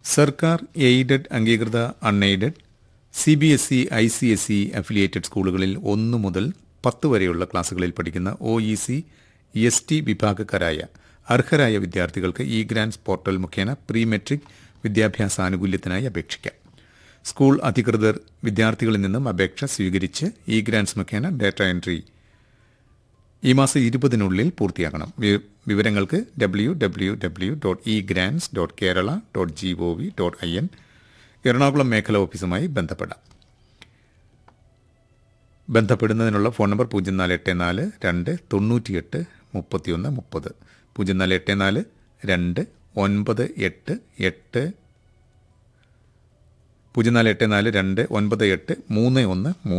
സർക്കാർ എയ്ഡഡ് അംഗീകൃത unaided C B S E I C S E affiliated സ്കൂളുകളിൽ ഒന്നു മുതൽ പത്ത് വരെയുള്ള ക്ലാസുകളിൽ പഠിക്കുന്ന O E C S T വിഭാഗക്കാരായ അർഹരായ വിദ്യാർത്ഥികൾക്ക് ഇ ഗ്രാൻസ് പോർട്ടൽ മുഖേന പ്രീ മെട്രിക് വിദ്യാഭ്യാസ ആനുകൂല്യത്തിനായി അപേക്ഷിക്കാം സ്കൂൾ അധികൃതർ വിദ്യാർത്ഥികളിൽ നിന്നും അപേക്ഷ സ്വീകരിച്ച് ഇ ഗ്രാൻസ് മുഖേന ഡാറ്റ എൻട്രി ഈ മാസം ഇരുപതിനുള്ളിൽ പൂർത്തിയാക്കണം വി- വിവരങ്ങൾക്ക് W W W dot E grants dot Kerala dot G O V dot I N Ernakulam മേഖലാ ഓഫീസുമായി ബന്ധപ്പെടാം ബന്ധപ്പെടുന്നതിനുള്ള ഫോൺ നമ്പർ പൂജ്യം നാല് എട്ട് നാല് രണ്ട് തൊണ്ണൂറ്റിയെട്ട് മുപ്പത്തിയൊന്ന് മുപ്പത് പൂജ്യം നാല് എട്ട് നാല് രണ്ട് ഒൻപത് എട്ട് എട്ട് പൂജ്യം നാല് എട്ട് നാല് രണ്ട് ഒൻപത് എട്ട് മൂന്ന് ഒന്ന് മൂന്ന്